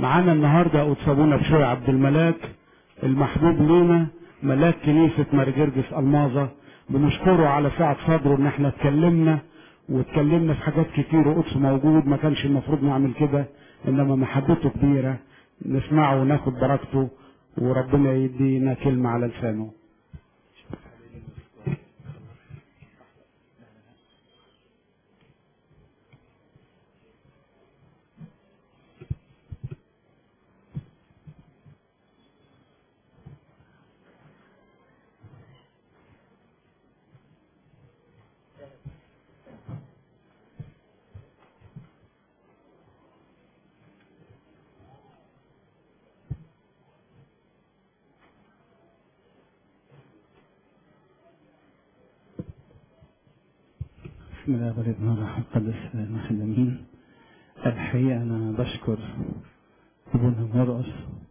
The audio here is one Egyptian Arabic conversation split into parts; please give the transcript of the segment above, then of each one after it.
معانا النهارده قدس ابونا بشوي عبد الملاك المحبوب لينا ملاك كنيسة مرجرجس الماظة بنشكره على سعة صدره ان احنا اتكلمنا واتكلمنا في حاجات كتير وقدس موجود ما كانش المفروض نعمل كده انما محبته كبيرة نسمعه وناخد بركته وربنا يدينا كلمة على لسانه بسم الله والابن والروح القدس المخدمين الحقيقة أنا بشكر أبونا مرقص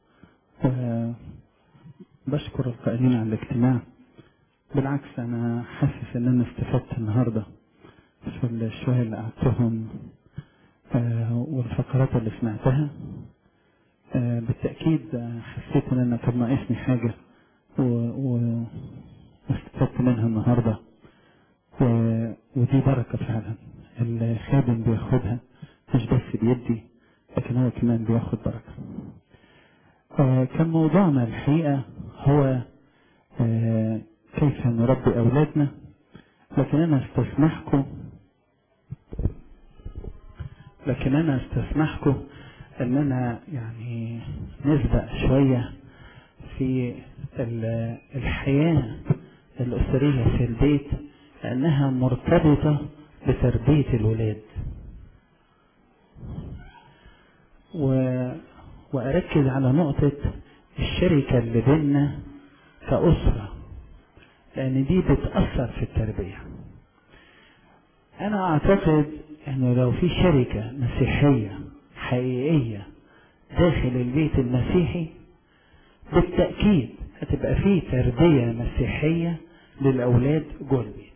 وبشكر القائمين على الاجتماع بالعكس أنا حاسس إن أنا استفدت النهاردة في الشوية اللي قعدتهم آه، والفقرات اللي سمعتها آه، بالتأكيد آه، حسيت إن أنا كان ناقصني حاجة و... و... واستفدت منها النهارده و... ودي بركة فعلا الخادم بياخدها مش بس بيدي لكن هو كمان بياخد بركة آه كان موضوعنا الحقيقة هو آه كيف نربي أولادنا لكن أنا استسمحكم لكن أنا استسمحكم أن أنا يعني نسبق شوية في ال- الحياة الأسرية في البيت لأنها مرتبطة بتربية الولاد و... وأركز على نقطة الشركة اللي بيننا كأسرة لأن دي بتأثر في التربية أنا أعتقد أنه لو في شركة مسيحية حقيقية داخل البيت المسيحي بالتأكيد هتبقى فيه تربية مسيحية للأولاد جوه البيت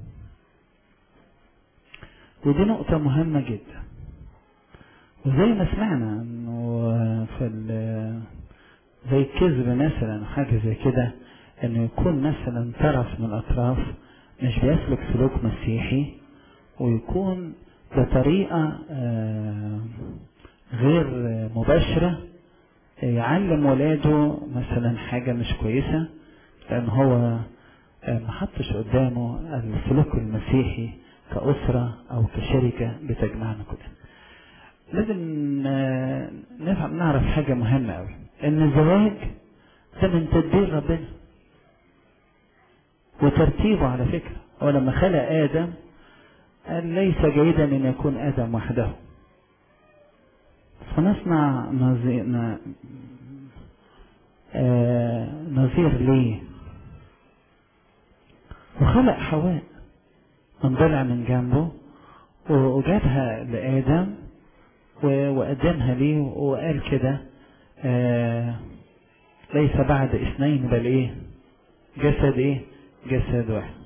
ودي نقطة مهمة جدا وزي ما سمعنا انه في ال- زي الكذب مثلا أو حاجة زي كده انه يكون مثلا طرف من الاطراف مش بيسلك سلوك مسيحي ويكون بطريقة آه، غير مباشرة يعلم ولاده مثلا حاجة مش كويسة لأن هو آه، ما حطش قدامه السلوك المسيحي كأسرة أو كشركة بتجمعنا كلنا. لازم آه، نفهم نعرف حاجة مهمة أوي إن الزواج ده من تدبير ربنا وترتيبه على فكرة هو لما خلق آدم قال ليس جيدا أن يكون آدم وحده فنصنع نظير, ن- آه، نظير ليه وخلق حواء انضلع من جنبه و- وجابها لآدم و- وقدمها ليه وقال كده آه، ليس بعد اثنين بل ايه جسد ايه جسد واحد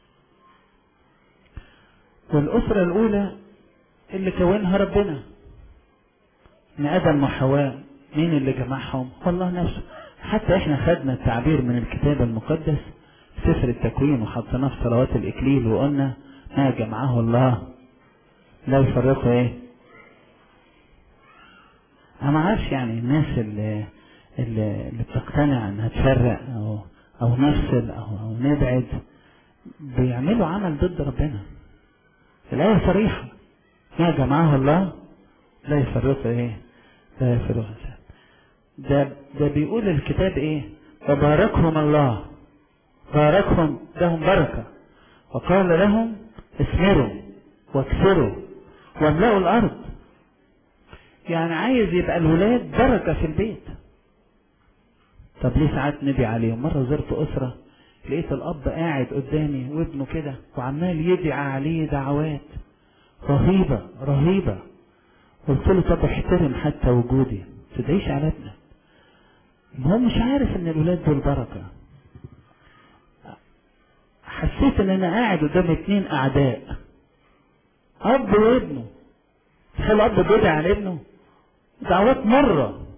والأسرة الأولى اللي كونها ربنا ان ادم وحواء مين اللي جمعهم الله نفسه حتى احنا خدنا التعبير من الكتاب المقدس سفر التكوين وحطيناه في صلوات الاكليل وقلنا ما جمعه الله لا يفرقه ايه انا ما عارفش يعني الناس اللي اللي, اللي بتقتنع انها تفرق او او نفصل او, أو نبعد بيعملوا عمل ضد ربنا الآية صريحة ما جمعه الله لا يفرقه ايه لا يفرقه إنسان. ده ده بيقول الكتاب ايه وباركهم الله باركهم لهم بركة وقال لهم اثمروا واكثروا واملأوا الأرض يعني عايز يبقى الولاد بركة في البيت طب ليه ساعات ندعي عليهم مرة زرت أسرة لقيت الأب قاعد قدامي وابنه كده وعمال يدعي عليه دعوات رهيبة رهيبة قلت له طب احترم حتى وجودي تدعيش على ابنك ما هو مش عارف ان الولاد دول بركة حسيت ان انا قاعد قدام اتنين اعداء اب وابنه تخيل اب بيدعي على ابنه دعوات مرة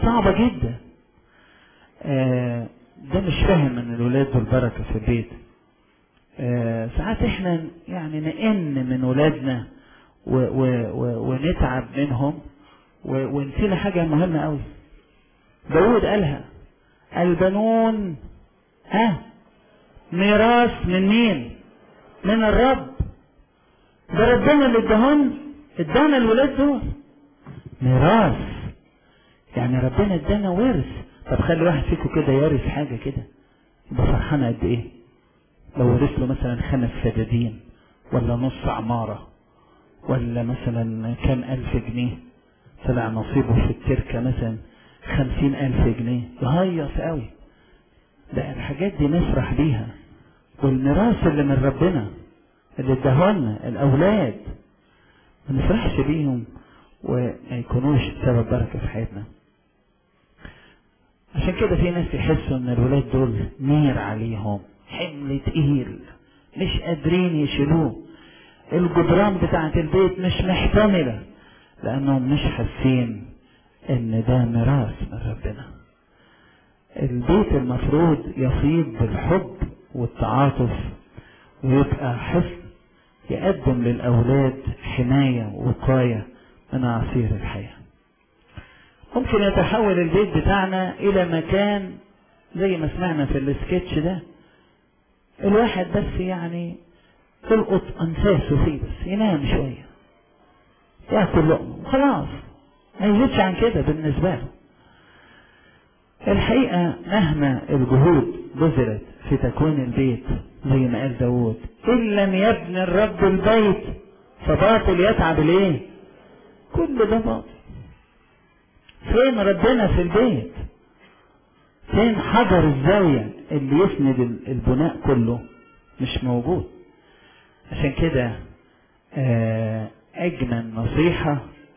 صعبة جدا آه ده مش فاهم ان الولاد دول بركة في البيت آه ساعات احنا يعني نئن من ولادنا و و و ونتعب منهم و ونسينا حاجة مهمة قوي داود قالها البنون ها ميراث من مين من الرب ده ربنا اللي اداهن ادانا الولاد دول ميراث يعني ربنا ادانا ورث طب خلي واحد فيكم كده يرث حاجه كده يبقى فرحان قد ايه لو ورث له مثلا خمس فدادين ولا نص عماره ولا مثلا كام الف جنيه طلع نصيبه في التركه مثلا خمسين الف جنيه يهيص قوي ده الحاجات دي نفرح بيها والميراث اللي من ربنا اللي اداهولنا الاولاد ما نفرحش بيهم وما يكونوش سبب بركه في حياتنا عشان كده في ناس يحسوا ان الولاد دول نير عليهم حمل تقيل مش قادرين يشيلوه الجدران بتاعت البيت مش محتملة لانهم مش حاسين ان ده ميراث من ربنا البيت المفروض يفيض بالحب والتعاطف ويبقى حصن يقدم للأولاد حماية ووقاية من عصير الحياة ممكن يتحول البيت بتاعنا إلى مكان زي ما سمعنا في السكتش ده الواحد بس يعني تلقط أنفاسه فيه بس ينام شوية ياكل لقمة خلاص ما يزيدش عن كده بالنسبة له الحقيقة مهما الجهود بذلت في تكوين البيت زي ما قال داود إن لم يبني الرب البيت فباطل يتعب الايه كل ده باطل فين ربنا في البيت فين حجر الزاوية اللي يسند البناء كله مش موجود عشان كده أجمل نصيحة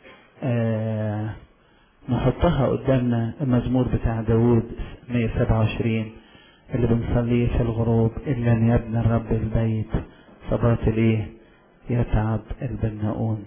نحطها قدامنا المزمور بتاع داود 127 اللي بنصليه في الغروب إن لم يبني الرب البيت فباطل إيه يتعب البناؤون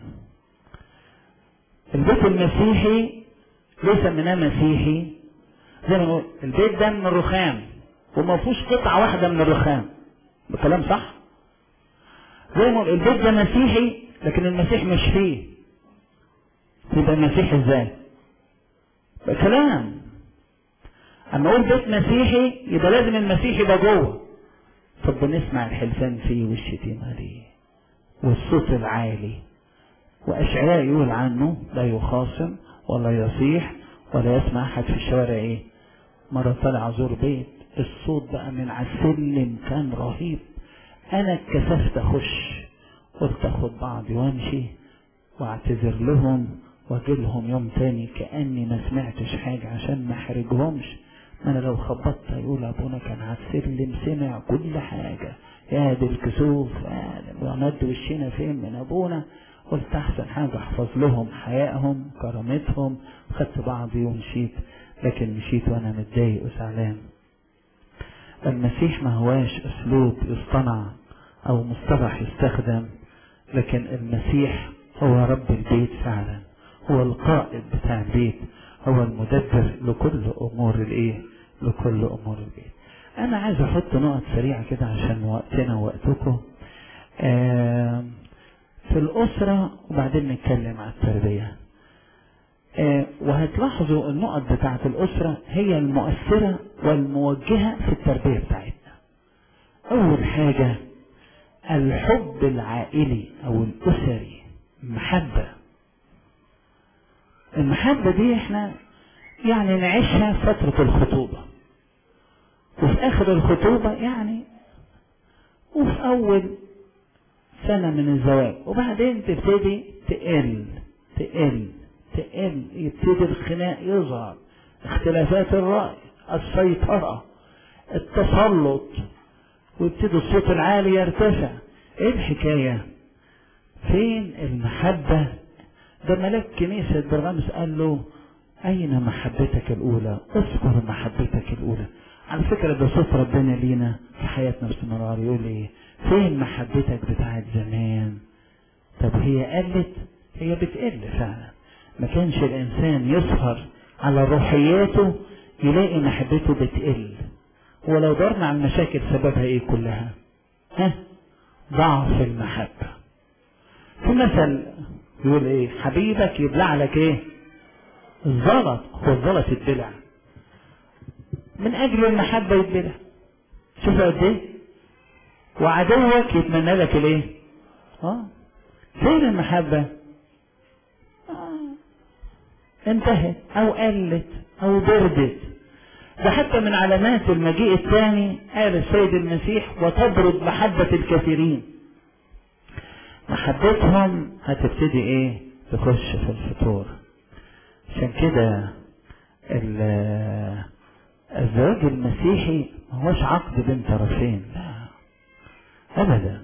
البيت المسيحي ليه سميناه مسيحي زي ما نقول البيت ده من الرخام وما فيهوش قطعة واحدة من الرخام بكلام صح زي ما البيت ده مسيحي لكن المسيح مش فيه يبقى المسيح ازاي كلام اما اقول بيت مسيحي يبقى لازم المسيح يبقى جوه طب بنسمع الحلفان فيه والشتيمة ليه والصوت العالي واشعياء يقول عنه لا يخاصم ولا يصيح ولا يسمع احد في الشوارع ايه مرة طلع ازور بيت الصوت بقى من على السلم كان رهيب انا اتكسفت اخش قلت اخد بعضي وامشي واعتذر لهم واجي لهم يوم تاني كاني ما سمعتش حاجه عشان ما احرجهمش ما انا لو خبطت هيقول ابونا كان على السلم سمع كل حاجه يا دي الكسوف وند وشنا فين من ابونا قلت احسن حاجه احفظ لهم حيائهم كرامتهم خدت بعضي ومشيت لكن مشيت وانا متضايق وزعلان المسيح ما هواش اسلوب يصطنع او مصطلح يستخدم لكن المسيح هو رب البيت فعلا هو القائد بتاع البيت هو المدبر لكل امور الايه لكل امور البيت انا عايز احط نقط سريعه كده عشان وقتنا ووقتكم آه في الاسره وبعدين نتكلم عن التربيه آه وهتلاحظوا النقط بتاعه الاسره هي المؤثره والموجهه في التربيه بتاعتنا اول حاجه الحب العائلي او الاسري محبه المحبة دي احنا يعني نعيشها فترة الخطوبة وفي اخر الخطوبة يعني وفي اول سنة من الزواج وبعدين تبتدي تقل تقل تقل يبتدي الخناق يظهر اختلافات الرأي السيطرة التسلط ويبتدي الصوت العالي يرتفع ايه الحكاية فين المحبة ده ملاك كنيسة برغامس قال له أين محبتك الأولى؟ اذكر محبتك الأولى. على فكرة ده صوت ربنا لينا في حياتنا باستمرار يقول إيه؟ فين محبتك بتاعت زمان؟ طب هي قلت؟ هي بتقل فعلا. ما كانش الإنسان يسهر على روحياته يلاقي محبته بتقل ولو دورنا على المشاكل سببها ايه كلها ها ضعف المحبة في مثل يقول ايه حبيبك يبلع لك ايه الزلط هو الزلط يتبلع من اجل المحبة يتبلع شوف قد ايه وعدوك يتمنى لك الايه اه فين المحبة آه. انتهت او قلت او بردت ده حتى من علامات المجيء الثاني قال السيد المسيح وتبرد محبة الكثيرين محبتهم هتبتدي ايه تخش في الفطور عشان كده الزواج المسيحي ما هوش عقد بين طرفين لا ابدا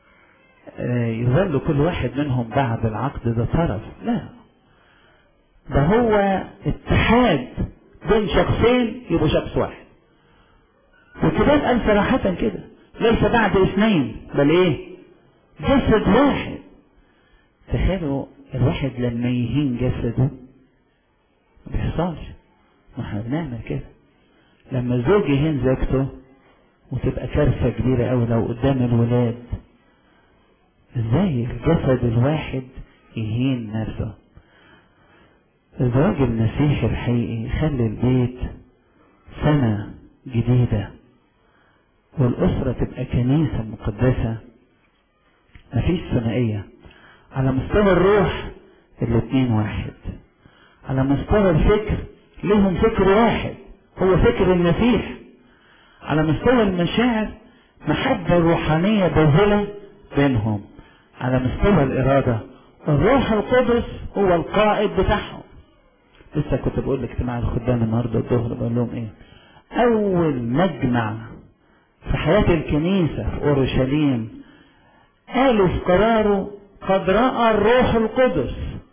يظل كل واحد منهم بعد العقد ده طرف لا ده هو اتحاد بين شخصين يبقوا شخص واحد والكتاب قال صراحة كده ليس بعد اثنين بل ايه جسد واحد تخيلوا الواحد لما يهين جسده ما بيحصلش ما احنا بنعمل كده لما الزوج يهين زوجته وتبقى كارثة كبيرة أوي لو قدام الولاد ازاي الجسد الواحد يهين نفسه الزواج المسيحي الحقيقي يخلي البيت سنة جديدة والأسرة تبقى كنيسة مقدسة مفيش ثنائية على مستوى الروح الاتنين واحد على مستوى الفكر لهم فكر واحد هو فكر المسيح على مستوى المشاعر محبة روحانية باذلة بينهم على مستوى الإرادة الروح القدس هو القائد بتاعهم لسه كنت بقول لاجتماع الخدام النهارده الظهر بقول لهم ايه اول مجمع في حياة الكنيسة في اورشليم قالوا في قراره قد رأى الروح القدس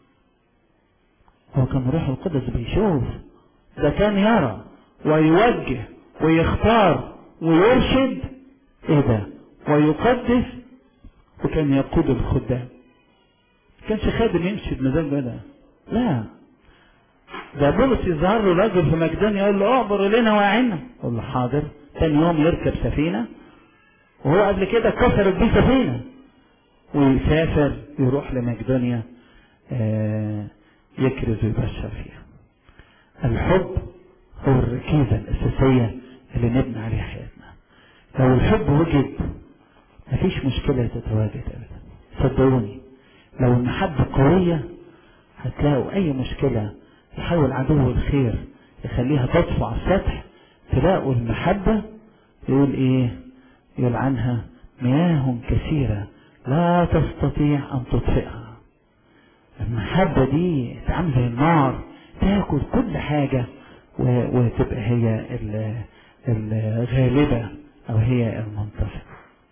هو كان الروح القدس بيشوف ده كان يرى ويوجه ويختار ويرشد ايه ده ويقدس وكان يقود الخدام كانش خادم يمشي بمزاجه ده لا ده بولس يظهر له راجل في مقدونيا يقول له اعبر الينا واعنا يقول له حاضر تاني يوم يركب سفينه وهو قبل كده كسرت بيه سفينه ويسافر يروح لمقدونيا آه يكرز ويبشر فيها الحب هو الركيزة الأساسية اللي نبني عليها حياتنا لو الحب وجد مفيش مشكلة تتواجد أبدا صدقوني لو المحبة قوية هتلاقوا أي مشكلة يحاول عدو الخير يخليها تطفو على السطح تلاقوا المحبة يقول ايه يقول عنها مياه كثيرة لا تستطيع ان تطفئها المحبة دي تعمل زي النار تاكل كل حاجة وتبقى هي الغالبة او هي المنتصرة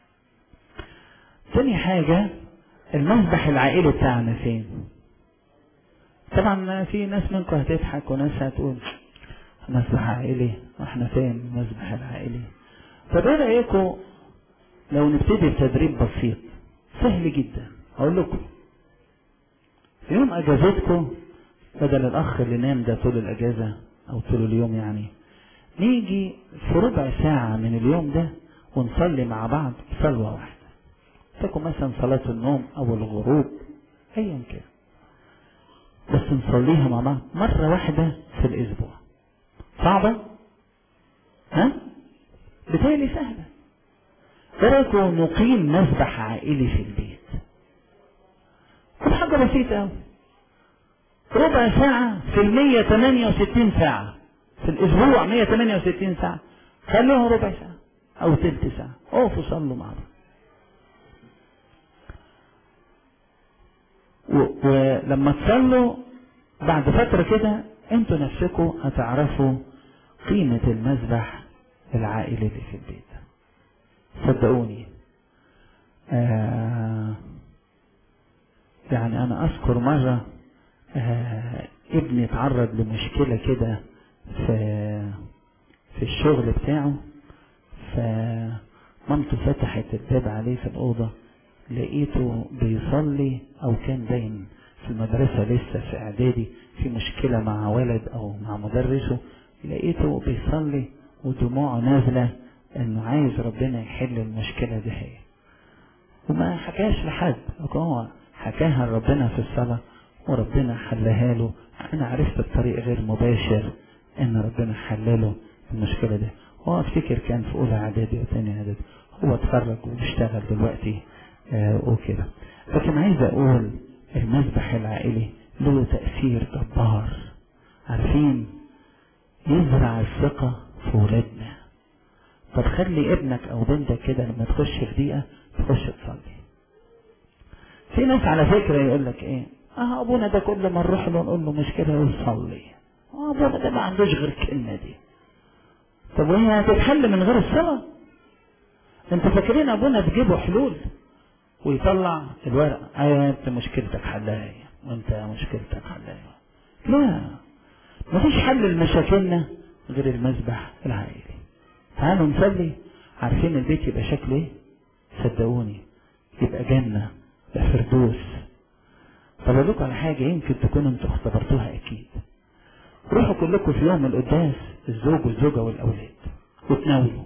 تاني حاجة المسبح العائلي بتاعنا فين طبعا في ناس منكم هتضحك وناس هتقول مسبح عائلي واحنا فين المسبح العائلي طب ايه رايكم لو نبتدي بتدريب بسيط سهل جدا اقول لكم في يوم اجازتكم بدل الاخ اللي نام ده طول الاجازه او طول اليوم يعني نيجي في ربع ساعة من اليوم ده ونصلي مع بعض صلوة واحدة تكون مثلا صلاة النوم او الغروب ايا كان بس نصليها مع بعض مرة واحدة في الأسبوع صعبة؟ ها؟ بتالي سهلة تركوا نقيم مسبح عائلي في البيت كل حاجة بسيطة أوي ربع ساعة في المية تمانية وستين ساعة في الأسبوع مية تمانية وستين ساعة خلوها ربع ساعة أو تلت ساعة أقفوا صلوا مع بعض ولما تصلوا بعد فترة كده انتوا نفسكم هتعرفوا قيمة المذبح العائلي اللي في البيت صدقوني آه يعني انا اذكر مرة آه ابني اتعرض لمشكلة كده في في الشغل بتاعه فمامته فتحت الباب عليه في الأوضة لقيته بيصلي او كان باين في المدرسة لسه في اعدادي في مشكلة مع ولد او مع مدرسه لقيته بيصلي ودموعه نازلة انه عايز ربنا يحل المشكلة دي هي وما حكاش لحد هو حكاها لربنا في الصلاة وربنا حلها له انا عرفت بطريق غير مباشر ان ربنا حلله المشكلة دي هو افتكر كان في اولى اعدادي وثاني اعدادي هو اتخرج وبيشتغل دلوقتي آه وكده لكن عايز اقول المذبح العائلي له تأثير جبار عارفين يزرع الثقة في ولادنا طب خلي ابنك او بنتك كده لما تخش في دقيقة تخش تصلي في ناس على فكرة يقول لك ايه اه ابونا ده كل ما نروح له نقول له مشكلة يقول صلي اه ابونا ده ما عندوش غير الكلمة دي طب وهي هتتحل من غير الصلاة انت فاكرين ابونا بيجيبوا حلول ويطلع الورق ايوه انت مشكلتك حلها ايه وانت مشكلتك حلها ايه لا مفيش حل لمشاكلنا غير المذبح العائلي تعالوا نصلي عارفين البيت يبقى شكله ايه صدقوني يبقى جنة يبقى فردوس طب اقول لكم على حاجة يمكن تكونوا انتوا اختبرتوها اكيد روحوا كلكم في يوم القداس الزوج والزوجة والاولاد وتناولوا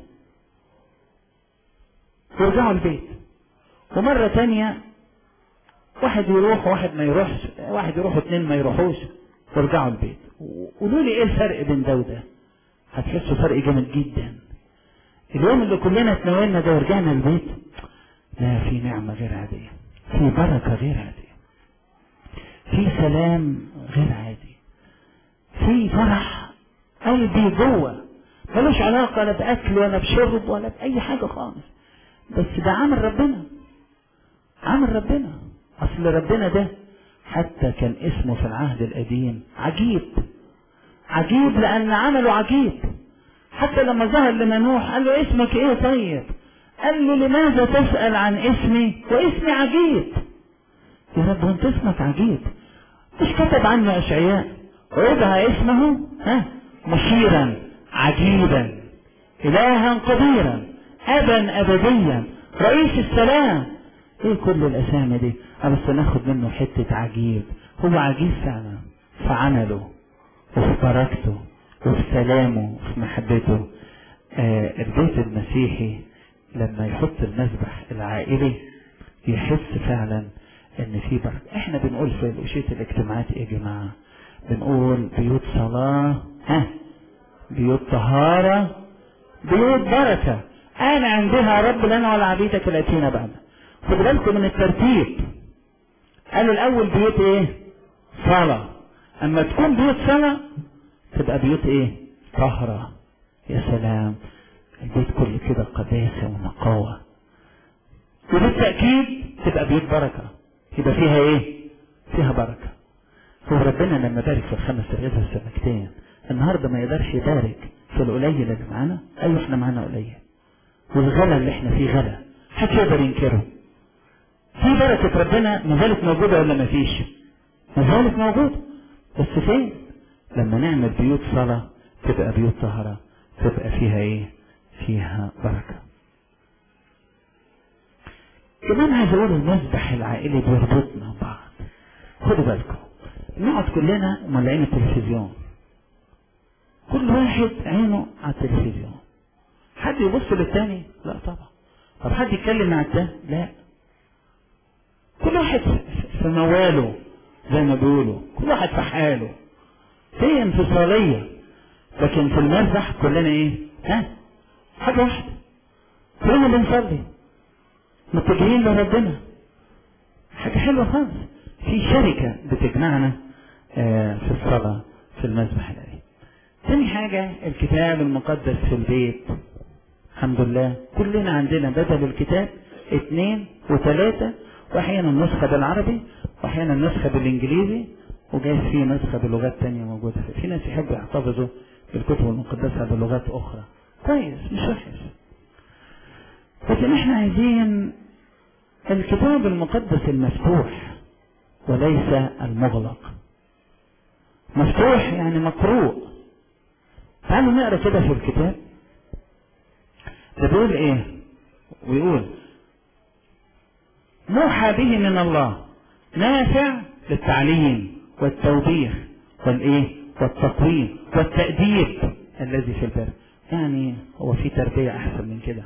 وارجعوا البيت ومرة تانية واحد يروح وواحد ما يروحش واحد يروح واثنين ما يروحوش وارجعوا البيت قولوا لي ايه الفرق بين ده وده هتحسوا فرق جامد جدا اليوم اللي كلنا تناولنا ده ورجعنا البيت لا في نعمة غير عادية في بركة غير عادية في سلام غير عادي في فرح قلبي جوه ملوش علاقة لا بأكل ولا بشرب ولا بأي حاجة خالص بس ده عمل ربنا عمل ربنا أصل ربنا ده حتى كان اسمه في العهد القديم عجيب عجيب لأن عمله عجيب حتى لما ظهر لمنوح قال له اسمك ايه طيب قال له لماذا تسأل عن اسمي واسمي عجيب يا رب وانت اسمك عجيب مش كتب عنه اشعياء ويدعى اسمه ها مشيرا عجيبا الها قديرا ابا ابديا رئيس السلام ايه كل الاسامي دي بس ناخد منه حتة عجيب هو عجيب فعلا في عمله وفي بركته وفي سلامه وفي محبته آه البيت المسيحي لما يحط المذبح العائلي يحس فعلا ان في بركه احنا بنقول في الاشيه الاجتماعات ايه يا جماعه بنقول بيوت صلاه ها بيوت طهاره بيوت بركه انا عندها رب لنا ولا عبيدك الاتينا بعد خدوا بالكم من الترتيب قالوا الاول بيوت ايه صلاه اما تكون بيوت صلاه تبقى بيوت ايه طهرة يا سلام البيت كله كده قداسة ونقاوة وبالتأكيد تبقى بيوت بركة يبقى فيها ايه فيها بركة هو ربنا لما بارك في الخمس رغيف والسمكتين النهاردة ما يقدرش يبارك في القليل اللي معانا ايوه احنا معانا قليل والغلا اللي احنا فيه غلا محدش يقدر ينكره في بركة ربنا ما زالت موجودة ولا ما فيش ما زالت موجودة بس فين لما نعمل بيوت صلاة تبقى بيوت طهرة تبقى فيها ايه فيها بركة كمان عايز اقول المذبح العائلي بيربطنا ببعض خدوا بالكم نقعد كلنا مولعين التلفزيون كل واحد عينه على التلفزيون حد يبص للتاني لا طبعا طب حد يتكلم مع التاني لا كل واحد في مواله زي ما بيقولوا كل واحد في حاله في انفصالية لكن في المذبح كلنا ايه ها حاجة واحدة كلنا بنصلي متجهين لربنا حاجة حلوة خالص في شركة بتجمعنا آه في الصلاة في المذبح الآلي تاني حاجة الكتاب المقدس في البيت الحمد لله كلنا عندنا بدل الكتاب اثنين وثلاثة واحيانا نسخة بالعربي واحيانا نسخة بالانجليزي وجايز في نسخة بلغات تانية موجودة في ناس يحبوا يحتفظوا بالكتب المقدسة بلغات أخرى كويس مش وحش لكن احنا عايزين الكتاب المقدس المفتوح وليس المغلق مفتوح يعني مقروء تعالوا نقرا كده في الكتاب ده بيقول ايه ويقول موحى به من الله نافع للتعليم والتوبيخ والايه والتقويم والتأديب الذي في البر يعني هو في تربية احسن من كده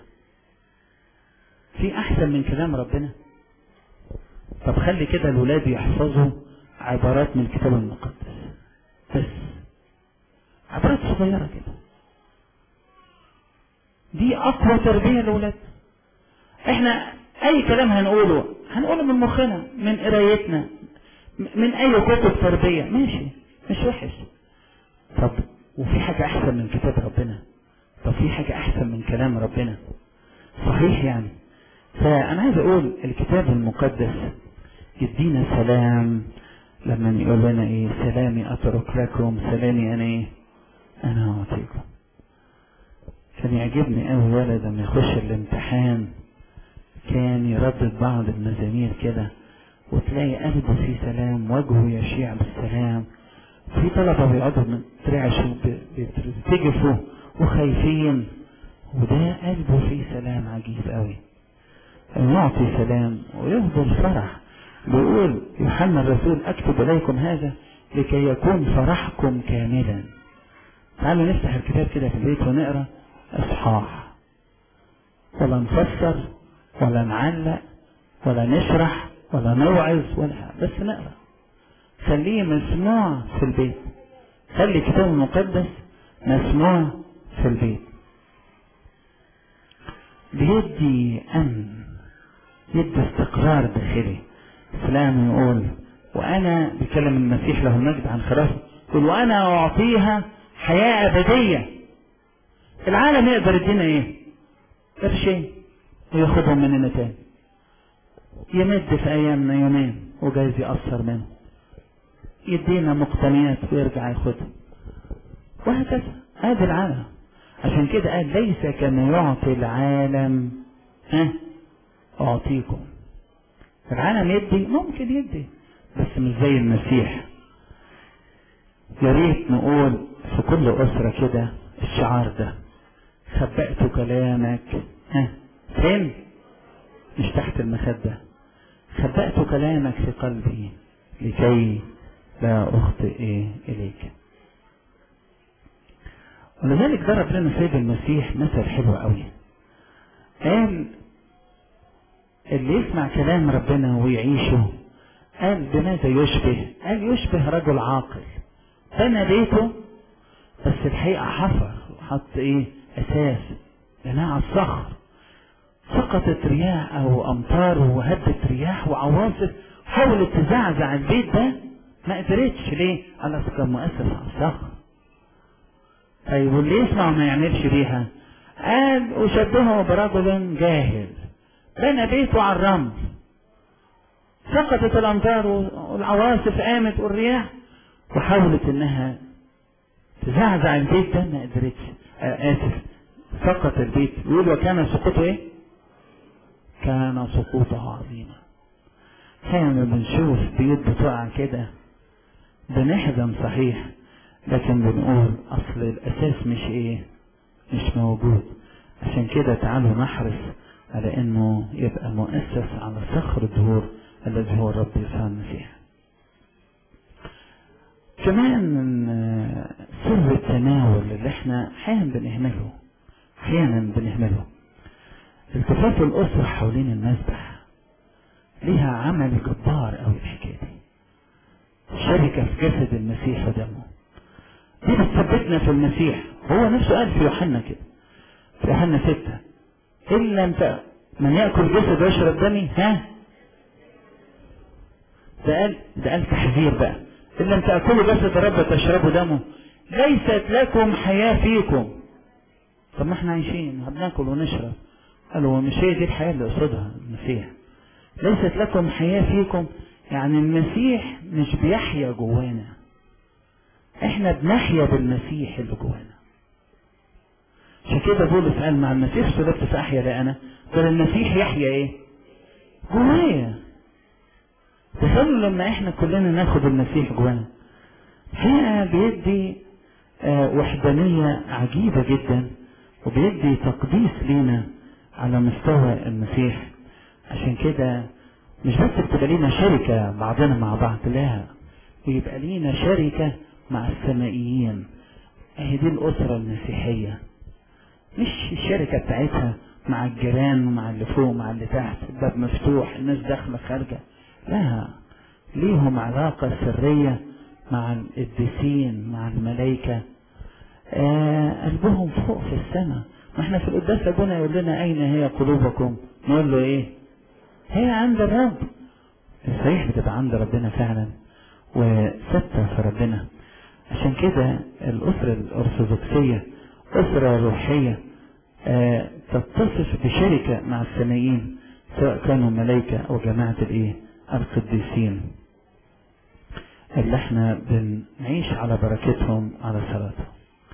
في احسن من كلام ربنا طب خلي كده الولاد يحفظوا عبارات من الكتاب المقدس بس عبارات صغيرة كده دي اقوى تربية للولاد احنا اي كلام هنقوله هنقوله من مخنا من قرايتنا من اي كتب تربية ماشي مش وحش طب وفي حاجة احسن من كتاب ربنا طب في حاجة احسن من كلام ربنا صحيح يعني فانا عايز اقول الكتاب المقدس يدينا سلام لما يقول لنا ايه سلامي اترك لكم سلامي انا ايه انا اعطيكم كان يعجبني قوي ولد لما يخش الامتحان كان يردد بعض المزامير كده وتلاقي قلبه فيه سلام وجهه يشيع بالسلام في طلبة بيقعدوا بيترعشوا بيترجفوا وخايفين وده قلبه فيه سلام عجيب قوي يعطي سلام ويفضل فرح بيقول يوحنا الرسول اكتب اليكم هذا لكي يكون فرحكم كاملا تعالوا نفتح الكتاب كده في البيت ونقرا اصحاح ولا نفسر ولا نعلق ولا نشرح ولا نوعظ ولا بس نقرا خليه مسموع في البيت خلي الكتاب المقدس مسموع في البيت بيدي امن يدي استقرار داخلي فلان يقول وانا بيكلم المسيح له المجد عن خرافه يقول وانا اعطيها حياه ابديه العالم يقدر يدينا ايه قرشين وياخدهم مننا تاني يمد في ايامنا يومين وجايز يأثر منه يدينا مقتنيات ويرجع ياخدها وهكذا هذا العالم عشان كده قال ليس كما يعطي العالم ها اعطيكم العالم يدي ممكن يدي بس مش زي المسيح يا ريت نقول في كل اسره كده الشعار ده خبأت كلامك ها فين مش تحت المخدة خبأت كلامك في قلبي لكي لا أخطئ إليك ولذلك ضرب لنا سيد المسيح مثل حلو قوي قال اللي يسمع كلام ربنا ويعيشه قال بماذا يشبه قال يشبه رجل عاقل بنى بيته بس الحقيقة حفر وحط ايه اساس بناء على الصخر سقطت رياح او امطار وهدت رياح وعواصف حاولت تزعزع البيت ده ما قدرتش ليه؟ قال اصل كان مؤسس على الصخر طيب واللي يسمع ما يعملش بيها قال وشبهه برجل جاهل بنى بيته على الرمل سقطت الامطار والعواصف قامت والرياح وحاولت انها تزعزع البيت ده ما قدرتش آه اسف سقط البيت يقول وكان سقوطه ايه؟ كان سقوطه عظيما احيانا بنشوف بيوت بتقع كده بنحزن صحيح لكن بنقول اصل الاساس مش ايه مش موجود عشان كده تعالوا نحرص على انه يبقى مؤسس على صخر الدهور الذي هو الرب يسوع المسيح كمان سر التناول اللي احنا احيانا بنهمله احيانا بنهمله التفاف الاسره حوالين المذبح ليها عمل جبار قوي الحكايه دي شركه في جسد المسيح ودمه دي بتثبتنا في المسيح هو نفسه قال في يوحنا كده في يوحنا ستة إن لم ت... من يأكل جسد ويشرب دمي ها ده قال ده قال تحذير بقى إن لم تأكلوا جسد الرب تشربوا دمه ليست لكم حياة فيكم طب ما احنا عايشين بناكل ونشرب قالوا مش هي دي الحياة اللي قصدها المسيح ليست لكم حياة فيكم يعني المسيح مش بيحيا جوانا احنا بنحيا بالمسيح اللي جوانا عشان كده بولس قال مع المسيح صلبت فاحيا لا انا بل المسيح يحيا ايه جوايا تخيلوا لما احنا كلنا ناخد المسيح جوانا هنا بيدي آه وحدانية عجيبة جدا وبيدي تقديس لينا على مستوى المسيح عشان كده مش بس بتبقى لينا شركة بعضنا مع بعض لا ويبقى لينا شركة مع السمائيين اهي دي الأسرة المسيحية مش الشركة بتاعتها مع الجيران ومع اللي فوق ومع اللي تحت الباب مفتوح الناس داخلة خارجة لا ليهم علاقة سرية مع القديسين مع الملائكة آه قلبهم فوق في السماء ما احنا في القداس ابونا يقول لنا اين هي قلوبكم نقول له ايه هي عند الرب صحيح بتبقى عند ربنا فعلا وثابتة في ربنا عشان كده الأسرة الأرثوذكسية أسرة روحية آه تتصف بشركة مع السمائيين سواء كانوا ملائكة أو جماعة الإيه القديسين اللي احنا بنعيش على بركتهم على صلاتهم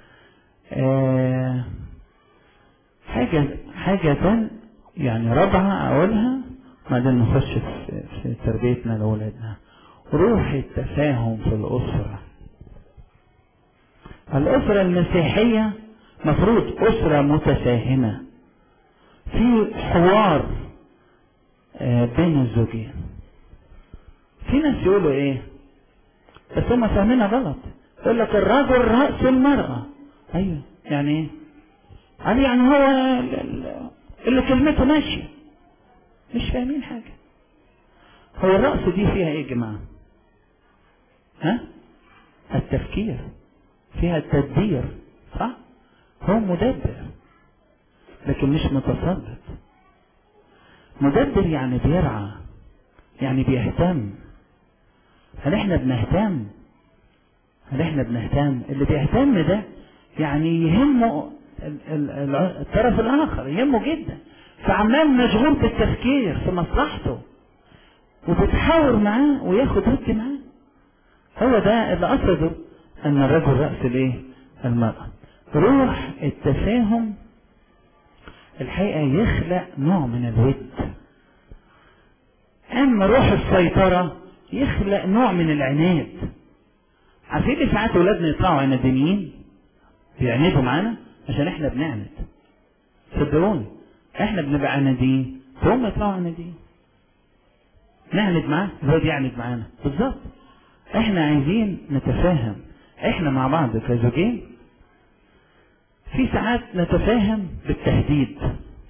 آه حاجة حاجة تانية يعني رابعة أقولها بعدين نخش في, في تربيتنا لأولادنا روح التفاهم في الأسرة الأسرة المسيحية مفروض أسرة متفاهمة في حوار بين الزوجين في ناس يقولوا ايه بس هم فاهمينها غلط يقول لك الرجل رأس المرأة ايوه يعني ايه قال يعني هو اللي كلمته ماشية مش فاهمين حاجة هو الرأس دي فيها ايه يا جماعة ها التفكير فيها التدبير صح هو مدبر لكن مش متسلط مدبر يعني بيرعى يعني بيهتم هل احنا بنهتم هل احنا بنهتم اللي بيهتم ده يعني يهمه الطرف الاخر يهمه جدا فعمال مشغول بالتفكير في مصلحته وبتحاور معاه وياخد ود معاه هو ده اللي قصده ان الرجل رأس الايه المرأة روح التفاهم الحقيقة يخلق نوع من الود اما روح السيطرة يخلق نوع من العناد عارفين ساعات ولادنا يطلعوا عناديين بيعندوا معانا عشان احنا بنعند صدقوني احنا بنبقى عناديين فهم يطلعوا عناديين نعند معاه الواد يعند معانا بالظبط احنا عايزين نتفاهم احنا مع بعض كزوجين في ساعات نتفاهم بالتهديد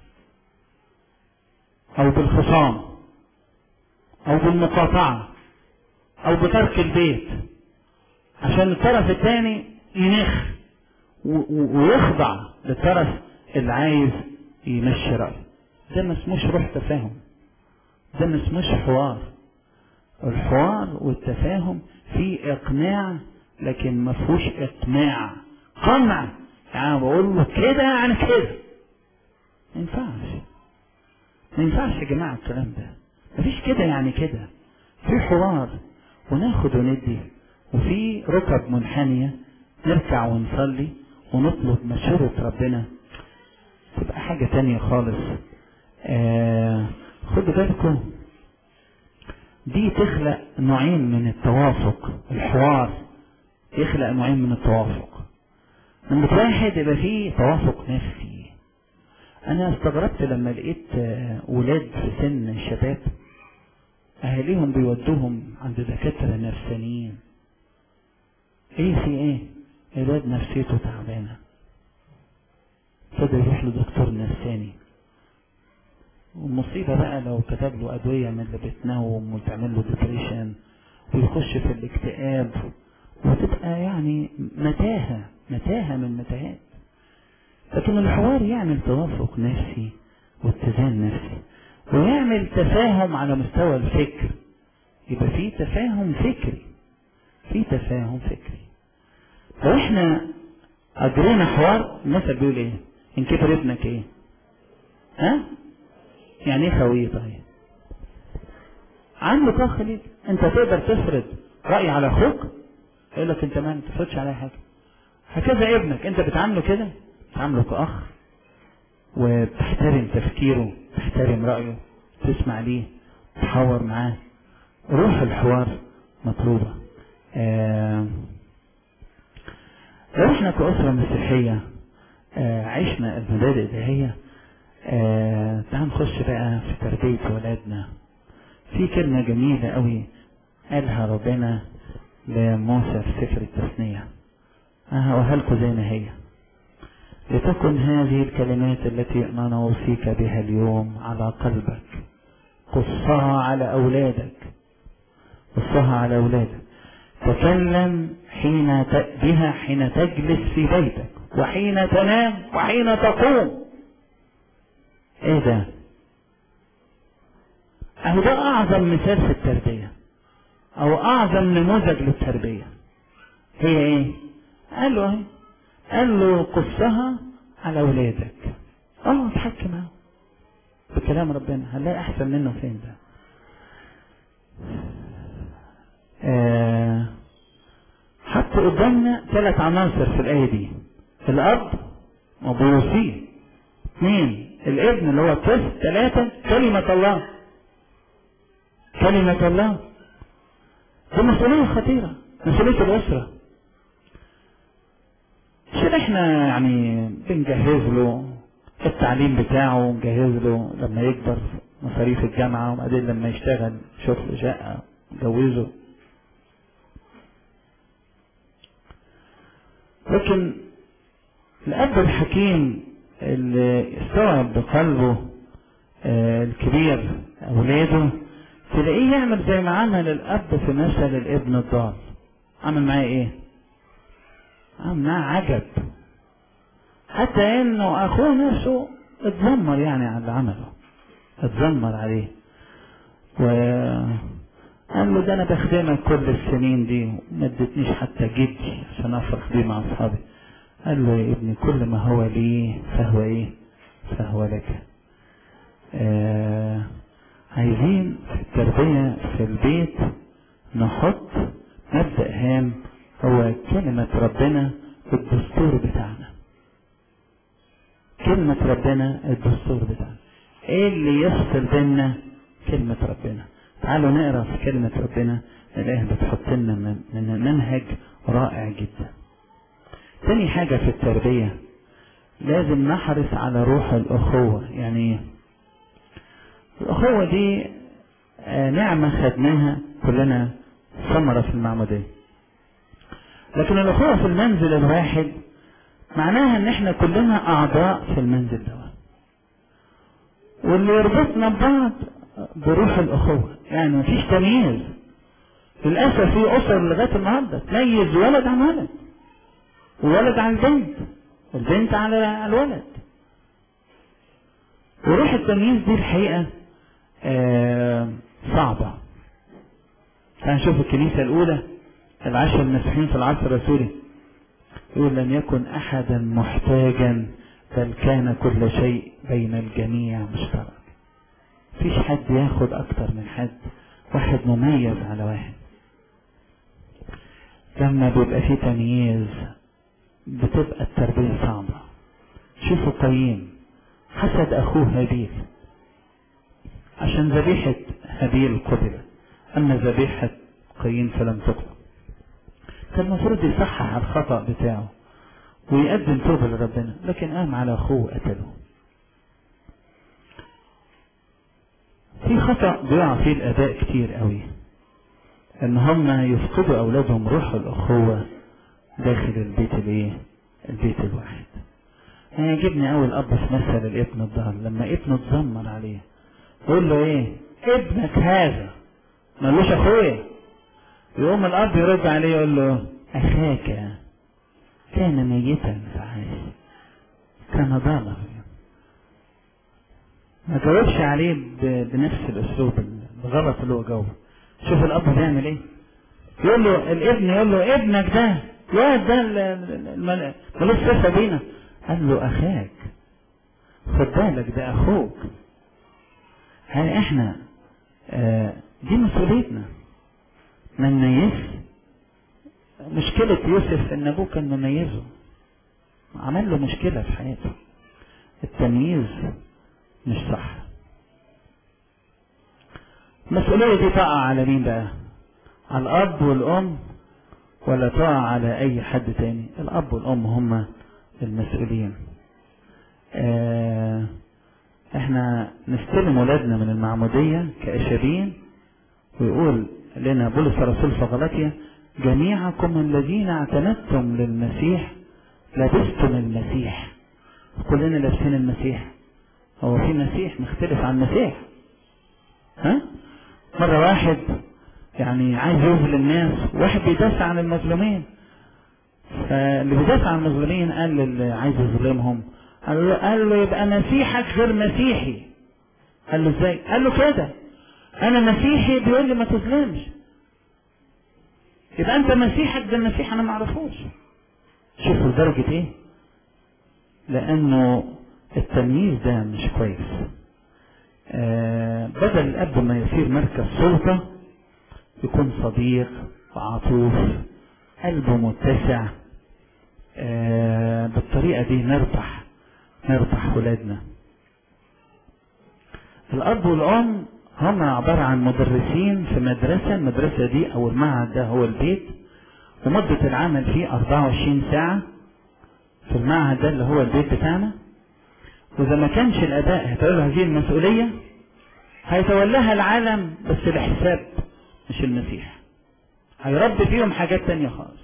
او بالخصام او بالمقاطعة او بترك البيت عشان الطرف الثاني ينخ ويخضع للطرف اللي عايز يمشي رأيه ده ما اسموش روح تفاهم ده ما اسموش حوار الحوار والتفاهم فيه اقناع لكن ما فيهوش اقناع قمع يعني بقول له كده يعني كده ما ينفعش ما ينفعش يا جماعه الكلام ده مفيش كده يعني كده في حوار وناخد وندي وفي ركب منحنية نركع ونصلي ونطلب مشورة ربنا تبقى حاجة تانية خالص آه خدوا بالكم دي تخلق نوعين من التوافق الحوار يخلق نوعين من التوافق نمرة واحد يبقى فيه توافق نفسي انا استغربت لما لقيت ولاد في سن الشباب اهاليهم بيودوهم عند دكاترة نفسانيين ايه في ايه الواد نفسيته تعبانة ابتدى يروح لدكتور نفساني والمصيبة بقى لو كتب له أدوية من اللي بتنوم وتعمل له ديبريشن ويخش في الاكتئاب وتبقى يعني متاهة متاهة من متاهات لكن الحوار يعمل توافق نفسي واتزان نفسي ويعمل تفاهم على مستوى الفكر يبقى في تفاهم فكري في تفاهم فكري لو احنا اجرينا حوار المثل بيقول ايه ان كبر ابنك ايه ها يعني ايه خويه طيب عندك اخ ليك انت تقدر تفرض راي على اخوك يقول لك انت ما تفرضش عليه حاجه هكذا ابنك انت بتعامله كده بتعامله كاخ وبتحترم تفكيره تحترم رايه تسمع ليه تحاور معاه روح الحوار مطلوبه آه لو احنا كأسرة مسيحية آه عشنا المبادئ دي هي آه تعال نخش بقى في تربية ولادنا في كلمة جميلة قوي قالها ربنا لموسى في سفر التثنية هقولها لكم زي ما هي لتكن هذه الكلمات التي أنا أوصيك بها اليوم على قلبك قصها على أولادك قصها على أولادك تكلم حين ت... بها حين تجلس في بيتك وحين تنام وحين تقوم ايه ده اهو ده اعظم مثال في التربية او اعظم نموذج للتربية هي ايه قال له ايه قال له قصها على اولادك اه اتحكم اهو بكلام ربنا هنلاقي احسن منه فين ده آه حط قدامنا ثلاث عناصر في الآية دي الأب وبيوصيه اثنين الابن اللي هو الطفل ثلاثة كلمة الله كلمة الله دي مسؤولية خطيرة مسؤولية الأسرة عشان احنا يعني بنجهز له التعليم بتاعه ونجهز له لما يكبر مصاريف الجامعة وبعدين لما يشتغل شوف له شقة جوزه لكن الأب الحكيم اللي استوعب بقلبه آه الكبير أولاده تلاقيه يعمل زي ما عمل الأب في مثل الابن الضال عمل معاه إيه؟ عمل معاه عجب حتى إنه أخوه نفسه اتذمر يعني على اللي عمله اتذمر عليه وقال له ده أنا بخدمك كل السنين دي وما ادتنيش حتى جدي عشان أفرح بيه مع أصحابي قال له يا ابني كل ما هو لي فهو ايه فهو لك آه عايزين في التربية في البيت نحط مبدأ هام هو كلمة ربنا الدستور بتاعنا كلمة ربنا الدستور بتاعنا ايه اللي يفصل بيننا كلمة ربنا تعالوا نقرا في كلمة ربنا الآية بتحط لنا من منهج رائع جدا تاني حاجة في التربية لازم نحرص على روح الأخوة يعني ايه؟ الأخوة دي آه نعمة خدناها كلنا ثمرة في المعمودية لكن الأخوة في المنزل الواحد معناها ان احنا كلنا أعضاء في المنزل ده واللي يربطنا ببعض بروح الأخوة يعني مفيش تمييز للأسف في أسر لغاية النهاردة تميز ولد عن ولد وولد عن البنت والبنت على الولد وروح التمييز دي الحقيقة آه صعبة هنشوف الكنيسة الأولى العشر المسيحيين في العصر الرسولي يقول لم يكن أحدا محتاجا بل كان كل شيء بين الجميع مشترك مفيش حد ياخد أكتر من حد واحد مميز على واحد لما بيبقى فيه تمييز بتبقى التربية صعبة شوفوا قايين حسد أخوه هابيل عشان ذبيحة هابيل قبلت أما ذبيحة قايين فلم تقبل كان المفروض يصحح الخطأ بتاعه ويقدم توبة لربنا لكن قام على أخوه قتله في خطأ بيقع فيه الآباء كتير قوي إن هم يفقدوا أولادهم روح الأخوة داخل البيت الايه البيت الواحد هيعجبني قوي الاب في مثل الابن الضال لما ابنه اتذمر عليه يقول له ايه ابنك هذا ملوش اخويا يقوم الاب يرد عليه يقول له اخاك كان ميتا فعاش كان ضالا ما جاوبش عليه بنفس الاسلوب الغلط اللي هو جاوبه شوف الاب بيعمل ايه يقول له الابن يقول له ابنك ده يا ده ملوش صفة بينا قال له أخاك خد بالك ده أخوك هل إحنا آه دي مسؤوليتنا ما نميز مشكلة يوسف إن أبوه كان مميزه عمل له مشكلة في حياته التمييز مش صح المسؤولية دي تقع على مين بقى؟ على الأب والأم ولا تقع على أي حد تاني الأب والأم هم المسؤولين آه احنا نستلم ولادنا من المعمودية كأشابين ويقول لنا بولس الرسول في غلطية جميعكم الذين اعتمدتم للمسيح لبستم المسيح كلنا لابسين المسيح هو في مسيح مختلف عن مسيح ها مرة واحد يعني عايز يظلم الناس واحد بيدافع عن المظلومين فاللي بيدافع عن المظلومين قال للي عايز يظلمهم قال له, قال له يبقى مسيحك غير مسيحي قال له ازاي قال له كده انا مسيحي بيقول لي ما تظلمش يبقى انت مسيحك ده المسيح انا ما اعرفوش شوفوا لدرجة ايه لانه التمييز ده مش كويس آه بدل الاب ما يصير مركز سلطة يكون صديق وعطوف قلبه متسع آه بالطريقة دي نربح نربح ولادنا الاب والام هم عبارة عن مدرسين في مدرسة المدرسة دي او المعهد ده هو البيت ومدة العمل فيه 24 ساعة في المعهد ده اللي هو البيت بتاعنا واذا ما كانش الاباء هيتولوا هذه المسؤولية هيتولاها العالم بس بحساب مش المسيح هيربي فيهم حاجات تانية خالص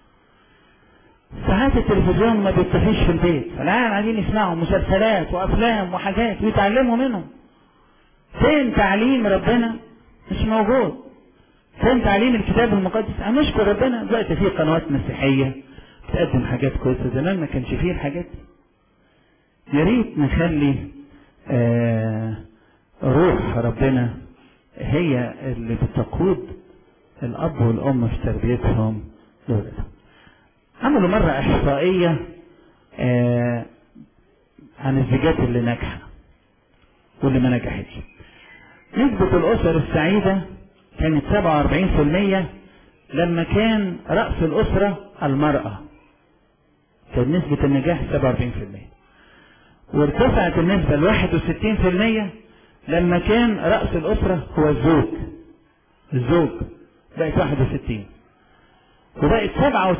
ساعات التلفزيون ما بيطفيش في البيت فالعيال قاعدين يسمعوا مسلسلات وافلام وحاجات ويتعلموا منهم فين تعليم ربنا مش موجود فين تعليم الكتاب المقدس انا اشكر ربنا دلوقتي في قنوات مسيحيه بتقدم حاجات كويسه زمان ما كانش فيه الحاجات دي يا ريت نخلي آه روح ربنا هي اللي بتقود الاب والام في تربيتهم لولادهم عملوا مرة إحصائية آه عن الزيجات اللي ناجحة واللي ما نجحتش نسبة الأسر السعيدة كانت 47% لما كان رأس الأسرة المرأة كان نسبة النجاح 47% وارتفعت النسبة ل 61% لما كان رأس الأسرة هو الزوج الزوج بقت 61 وبقت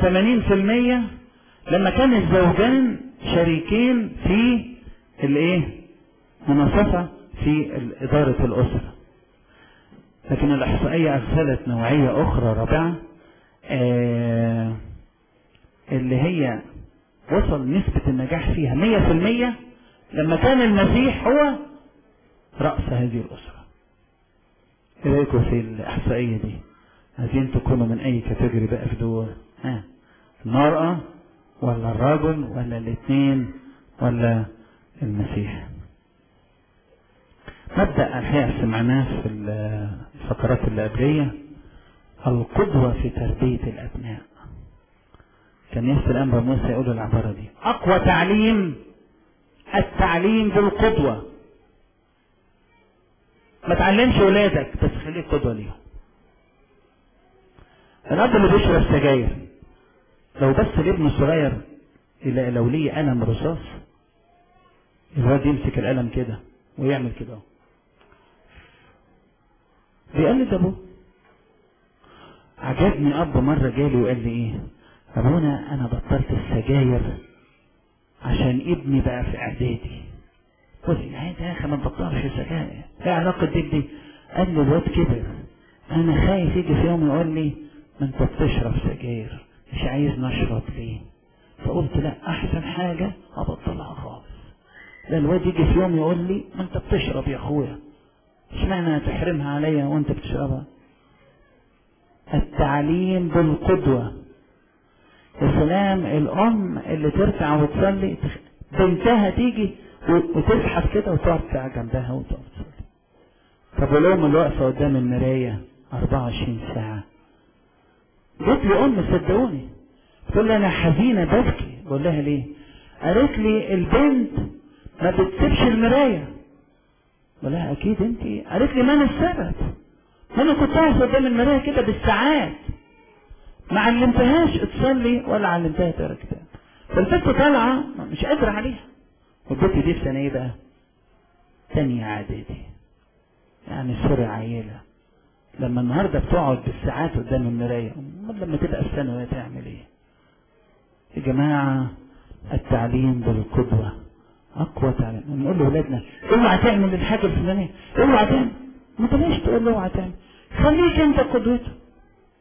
87% لما كان الزوجان شريكين في الايه مناصفة في إدارة الأسرة لكن الإحصائية أرسلت نوعية أخرى رابعة آه اللي هي وصل نسبة النجاح فيها 100% لما كان المسيح هو رأس هذه الأسرة إيه رأيكم في الإحصائية دي؟ عايزين تكونوا من اي كاتيجوري بقى في دول ها المرأة ولا الرجل ولا الاثنين ولا المسيح مبدأ الحقيقة سمعناه في الفقرات اللي قبلية القدوة في تربية الأبناء كان ياسر الأنبا موسى يقول العبارة دي أقوى تعليم التعليم بالقدوة ما تعلمش ولادك بس خليك قدوة ليهم الاب اللي بيشرب سجاير لو بس الابن الصغير الى لو ليه قلم رصاص الواد يمسك القلم كده ويعمل كده بيقلد ابوه عجبني اب مره جالي وقال لي ايه ابونا انا بطلت السجاير عشان ابني بقى في اعدادي قلت له يا اخي ما تبطلش السجاير ايه علاقه دي بدي قال لي الواد كبر انا خايف يجي في يوم يقول لي ما انت بتشرب سجاير مش عايز نشرب ليه فقلت لا احسن حاجة ابطلها خالص لا الواد يجي في يوم يقول لي ما انت بتشرب يا اخويا اشمعنى هتحرمها عليا وانت بتشربها التعليم بالقدوة يا سلام الام اللي ترفع وتصلي بنتها تيجي وتزحف كده وتقعد ساعة جنبها وتقعد تصلي طب والام اللي واقفة قدام المراية 24 ساعة جت لي ام صدقوني تقول لي انا حزينه ببكي بقول لها ليه قالت لي البنت ما بتسيبش المرايه بقول لها اكيد انت قالت لي ما انا السبب ما انا كنت واقف قدام المرايه كده بالساعات ما علمتهاش تصلي ولا علمتها تقرا كتاب فالبنت طالعه مش قادره عليها والبنت دي في سنه ايه بقى؟ تانية اعدادي يعني سوري عيله لما النهارده بتقعد بالساعات قدام المرايه امال لما تبقى في ثانوي تعمل ايه يا جماعه التعليم بالقدوه اقوى تعليم نقول لاولادنا اوعى تعمل الحاجه الفلانيه اوعى تعمل ما تلاش تقول له اوعى تعمل خليك انت قدوته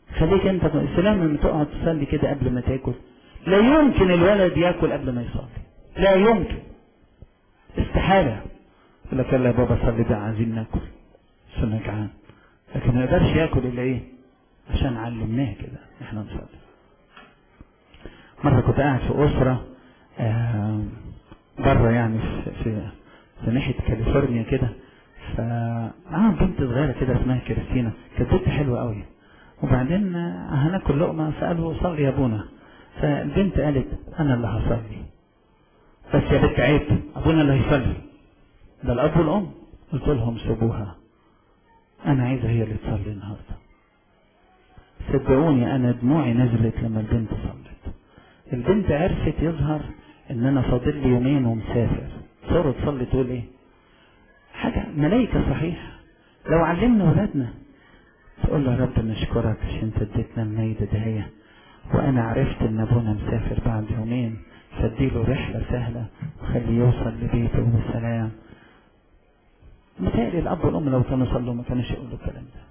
خليك انت السلام لما تقعد تصلي كده قبل ما تاكل لا يمكن الولد ياكل قبل ما يصلي لا يمكن استحالة يقول لك يلا يا بابا صلي بقى عايزين ناكل عشان جعان لكن ما يقدرش ياكل الا ايه عشان علمناه كده احنا نصلي مرة كنت قاعد في أسرة آه بره يعني في, في, في ناحية كاليفورنيا كده فمعاهم بنت صغيرة كده اسمها كريستينا كانت بنت حلوة قوي وبعدين هناكل لقمة فقالوا صلي يا ابونا فالبنت قالت انا اللي هصلي بس يا بنت عيب ابونا اللي هيصلي ده الاب والام قلت لهم سيبوها انا عايزة هي اللي تصلي النهاردة صدقوني انا دموعي نزلت لما البنت صلت البنت عرفت يظهر ان انا فاضل لي يومين ومسافر صارت تصلي تقول ايه حاجة ملايكة صحيح لو علمنا ولادنا تقول له يا رب نشكرك عشان انت اديتنا الميدة دهية وانا عرفت ان ابونا مسافر بعد يومين فاديله رحلة سهلة وخليه يوصل لبيته بسلام متهيألي الاب والام لو كانوا صلوا ما كانوش يقولوا الكلام ده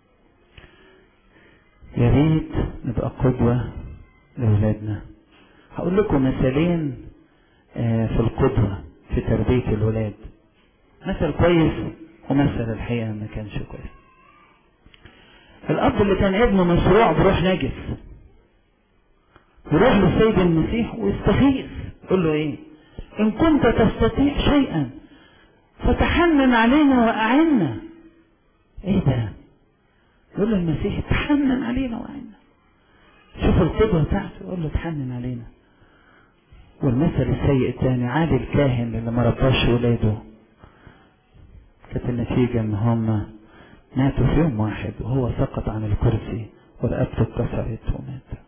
يا ريت نبقى قدوة لأولادنا هقول لكم مثالين في القدوة في تربية الولاد مثل كويس ومثل الحقيقة ما كانش كويس الأب اللي كان ابنه مشروع بروح نجس يروح للسيد المسيح ويستغيث يقول له ايه ان كنت تستطيع شيئا فتحنن علينا واعنا ايه ده يقول له المسيح تحنن علينا واعنا شوف القدوة بتاعته يقول له تحنن علينا والمثل السيء الثاني عادي الكاهن اللي ما رباش ولاده كانت النتيجة ان هم ماتوا في يوم واحد وهو سقط عن الكرسي ورقبته اتكسرت ومات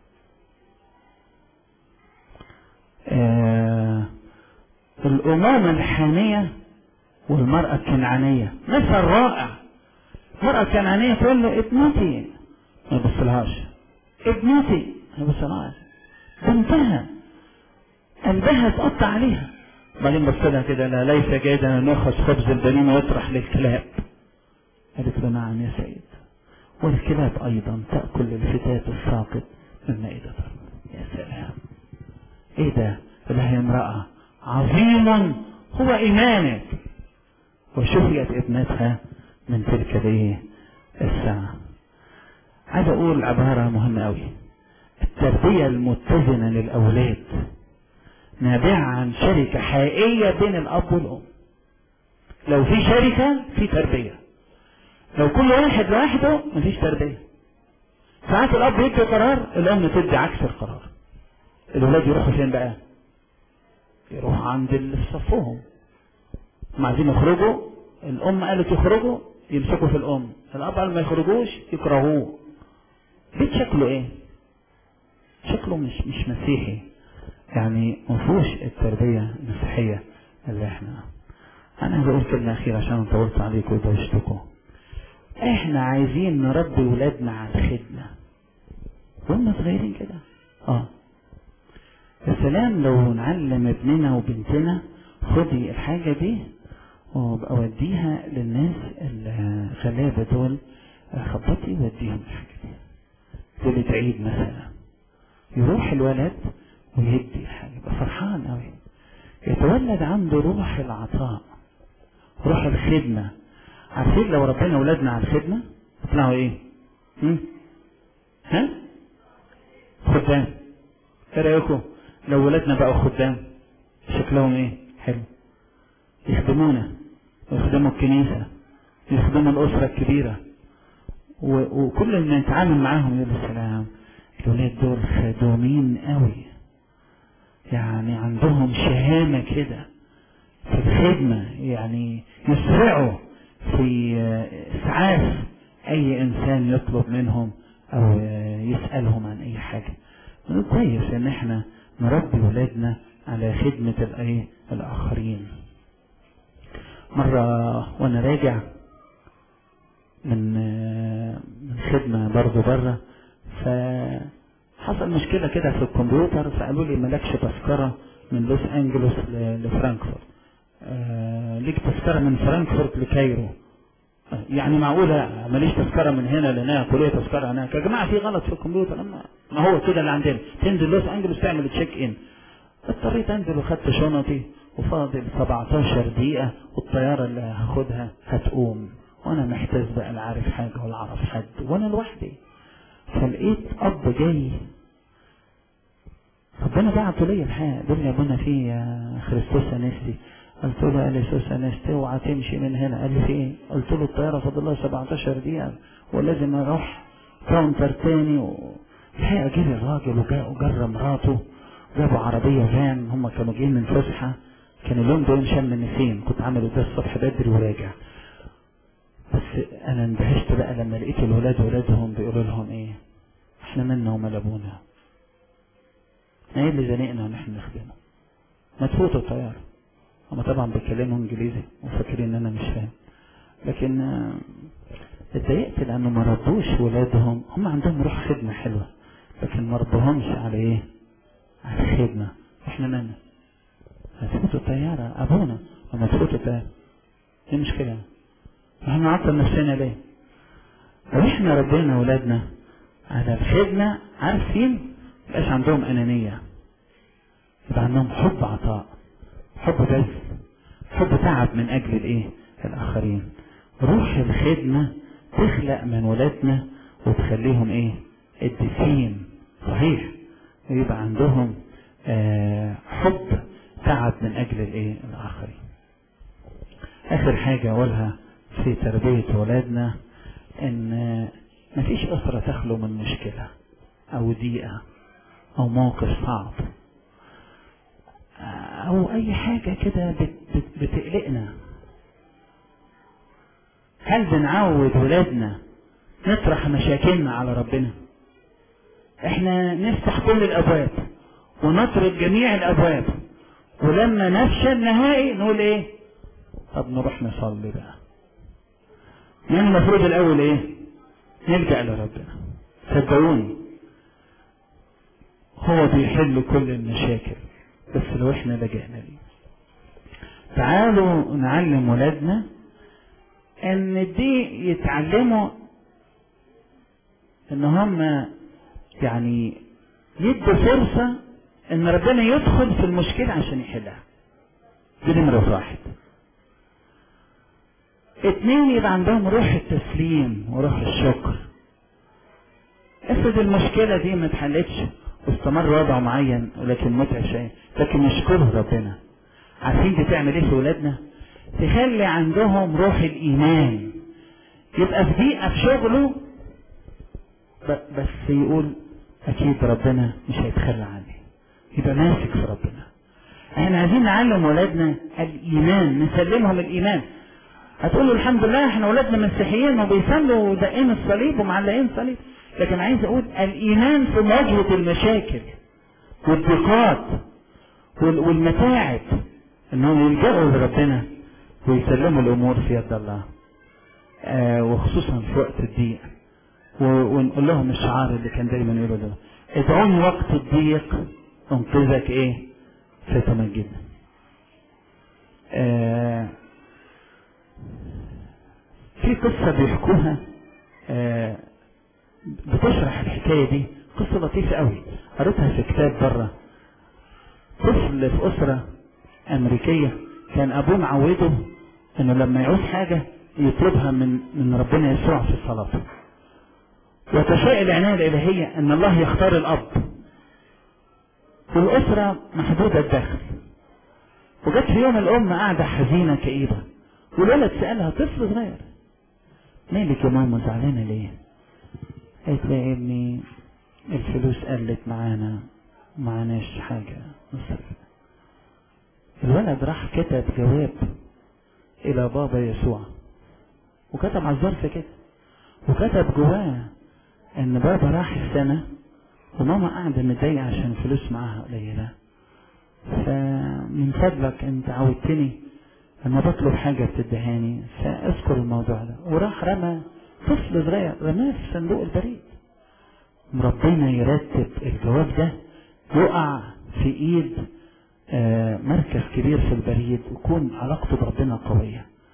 آه الأمومة الحانية والمرأة الكنعانية مثل رائع المرأة الكنعانية تقول له ابنتي ما يبصلهاش ابنتي ما يبصلهاش بنتها قلبها اتقطع عليها بعدين بص لها كده لا ليس جيدا ان ناخذ خبز البنين ويطرح للكلاب قالت له نعم يا سيد والكلاب ايضا تاكل الفتات الساقط من مائده الرب يا سلام ايه ده لها امراه عظيم هو ايمانك وشفيت ابنتها من تلك الايه الساعه عايز اقول عباره مهمه قوي التربيه المتزنه للاولاد نابعة عن شركة حقيقية بين الأب والأم لو في شركة في تربية لو كل واحد لوحده مفيش تربية ساعات الأب يدي قرار الأم تدي عكس القرار الولاد يروحوا فين بقى يروحوا عند اللي في صفهم هم عايزين يخرجوا الأم قالت يخرجوا يمسكوا في الأم الأب قال ما يخرجوش يكرهوه بيت شكله ايه شكله مش مش مسيحي يعني مفهوش التربية المسيحية اللي احنا انا عايز اقول كلمة اخيرة عشان طولت عليكم ودوشتكم احنا عايزين نربي ولادنا على الخدمة وهم صغيرين كده اه يا سلام لو نعلم ابننا وبنتنا خدي الحاجة دي وأوديها للناس الغلابة دول خبطي وديهم الحاجة دي ليلة عيد مثلا يروح الولد ويدي حاجة يبقى فرحان قوي يتولد عنده روح العطاء روح الخدمة عارفين لو ربنا ولادنا على الخدمة يطلعوا ايه؟ هم؟ ها؟ خدام ايه رأيكم؟ لو ولادنا بقوا خدام شكلهم ايه؟ حلو يخدمونا ويخدموا الكنيسة يخدموا الأسرة الكبيرة و... وكل اللي نتعامل معاهم يقول السلام الولاد دول خدومين قوي يعني عندهم شهامة كده في الخدمة يعني يسرعوا في إسعاف أي إنسان يطلب منهم أو يسألهم عن أي حاجة كويس إن إحنا نربي ولادنا على خدمة الأيه الآخرين مرة وأنا راجع من من خدمة برضه بره ف حصل مشكلة كده في الكمبيوتر فقالوا لي مالكش تذكرة من لوس أنجلوس لفرانكفورت آه ليك تذكرة من فرانكفورت لكايرو يعني معقولة ماليش تذكرة من هنا لهنا كلية تذكرة هناك يا جماعة في غلط في الكمبيوتر أما ما هو كده اللي عندنا تنزل لوس أنجلوس تعمل تشيك إن اضطريت أنزل وخدت شنطي وفاضل 17 دقيقة والطيارة اللي هاخدها هتقوم وأنا محتاج بقى لا عارف حاجة ولا أعرف حد وأنا لوحدي فلقيت أب جاي ربنا بعته لي الحقيقة قال لي يا ابونا في يا خريستوس أنستي قلت له يا ليسوس أنستي اوعى تمشي من هنا قال لي في ايه؟ قلت له الطيارة فاضل لها 17 دقيقة ولازم أروح كاونتر تاني و... الحقيقة جه الراجل وجا وجر مراته جابوا عربية فان هم كانوا جايين من فسحة كان اليوم ده يوم شم النسيم كنت عامل ده الصبح بدري وراجع بس انا اندهشت بقى لما لقيت الولاد ولادهم بيقولوا لهم ايه احنا منا ومال ابونا ايه اللي زنقنا ونحن نخدمه ما تفوتوا الطيارة هم طبعا بيتكلموا انجليزي وفاكرين ان انا مش فاهم لكن آه، اتضايقت لانه ما ردوش ولادهم هم عندهم روح خدمة حلوة لكن ما ردوهمش على ايه على الخدمة احنا مالنا هتفوتوا الطيارة ابونا لما تفوتوا الطيارة ايه المشكلة احنا نعطل نفسنا ليه واحنا ربنا ولادنا على الخدمة عارفين مبقاش عندهم انانية يبقى عندهم حب عطاء حب بذل حب تعب من اجل الايه الاخرين روح الخدمة تخلق من ولادنا وتخليهم ايه الدفين صحيح ويبقى عندهم آه حب تعب من اجل الايه الاخرين اخر حاجة اقولها في تربية ولادنا ان مفيش اسرة تخلو من مشكلة او ضيقة او موقف صعب او اي حاجة كده بت بت بتقلقنا هل بنعود ولادنا نطرح مشاكلنا على ربنا احنا نفتح كل الابواب ونطرد جميع الابواب ولما نفشل نهائي نقول ايه طب نروح نصلي بقى يعني المفروض الاول ايه نلجأ لربنا صدقوني هو بيحل كل المشاكل بس لو احنا لجأنا ليه تعالوا نعلم ولادنا ان دي يتعلموا ان هم يعني يدوا فرصة ان ربنا يدخل في المشكلة عشان يحلها دي نمرة واحد اتنين يبقى عندهم روح التسليم وروح الشكر افرض المشكلة دي ما اتحلتش واستمر وضع معين ولكن متعب شيء لكن نشكره ربنا عارفين دي تعمل ايه في ولادنا تخلي عندهم روح الايمان يبقى في دقيقة في شغله ب- بس يقول اكيد ربنا مش هيتخلى عني يبقى ماسك في ربنا احنا عايزين نعلم ولادنا الايمان نسلمهم الايمان هتقول له الحمد لله احنا ولادنا مسيحيين وبيصلوا ودقين الصليب ومعلقين صليب لكن عايز اقول الايمان في مواجهه المشاكل والضيقات وال- والمتاعب انهم يلجأوا لربنا ويسلموا الامور في يد الله آه وخصوصا في وقت الضيق و- ونقول لهم الشعار اللي كان دايما يقولوا له ادعوني وقت الضيق انقذك ايه فتمجدنا آه في قصة بيحكوها آه بتشرح الحكاية دي قصة لطيفة قوي قريتها في كتاب بره طفل في أسرة أمريكية كان أبوه معوده إنه لما يعوز حاجة يطلبها من من ربنا يسوع في صلاته وتشاء العناية الإلهية إن الله يختار الأب والأسرة محدودة الدخل وجت في يوم الأم قاعدة حزينة كئيبة والولد سألها طفل صغير مالك يا ماما زعلانة ليه؟ قالت له يا ابني الفلوس قلت معانا معناش حاجة نصرف الولد راح كتب جواب إلى بابا يسوع وكتب على الظرف كده وكتب جواه إن بابا راح السنة وماما قاعدة متضايقة عشان الفلوس معاها قليلة فمن فضلك انت عودتني لما بطلب حاجة بتدهاني فاذكر الموضوع ده وراح رمى طفل صغير رماه في صندوق البريد ربنا يرتب الجواب ده يقع في ايد آه، مركز كبير في البريد ويكون علاقته بربنا قوية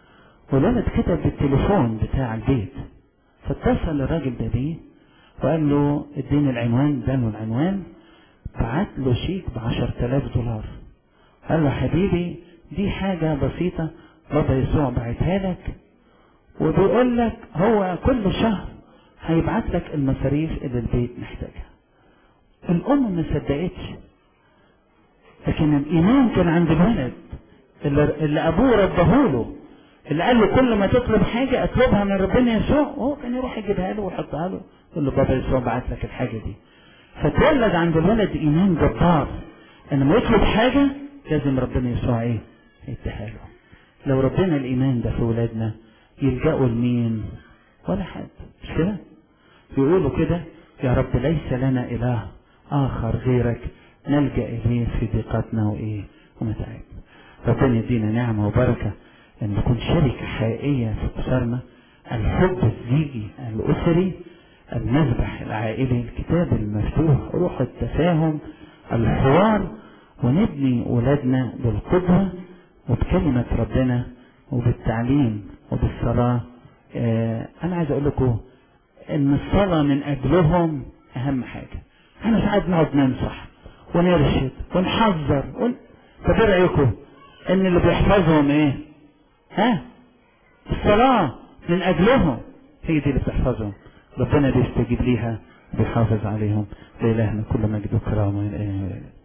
والولد كتب بالتليفون بتاع البيت فاتصل الراجل ده بيه وقال له اديني العنوان اداله العنوان بعت له شيك ب 10000 دولار قال له حبيبي دي حاجة بسيطة بابا يسوع بعتها لك وبيقول لك هو كل شهر هيبعت لك المصاريف اللي البيت محتاجها الأم ما صدقتش لكن الإيمان كان عند الولد اللي, اللي أبوه ربهوله اللي قال له كل ما تطلب حاجة اطلبها من ربنا يسوع وهو كان يروح يجيبها له ويحطها له يقول له بابا يسوع بعت لك الحاجة دي فتولد عند الولد إيمان جبار إن لما يطلب حاجة لازم ربنا يسوع إيه؟ يديها له لو ربنا الإيمان ده في ولادنا يلجأوا لمين؟ ولا حد مش كده؟ يقولوا كده يا رب ليس لنا إله آخر غيرك نلجأ إليه في ضيقتنا وإيه؟ ومتاعبنا ربنا يدينا نعمة وبركة أن نكون شركة حقيقية في أسرنا الحب الزيجي الأسري المذبح العائلي الكتاب المفتوح روح التفاهم الحوار ونبني أولادنا بالقدوة وبكلمة ربنا وبالتعليم وبالصلاة آه أنا عايز أقول لكم إن الصلاة من أجلهم أهم حاجة احنا ساعات نقعد ننصح ونرشد ونحذر ون... طب ايه رأيكم إن اللي بيحفظهم إيه؟ ها؟ الصلاة من أجلهم هي دي اللي بتحفظهم ربنا بيستجيب ليها بيحافظ عليهم لإلهنا كل مجد وكرامة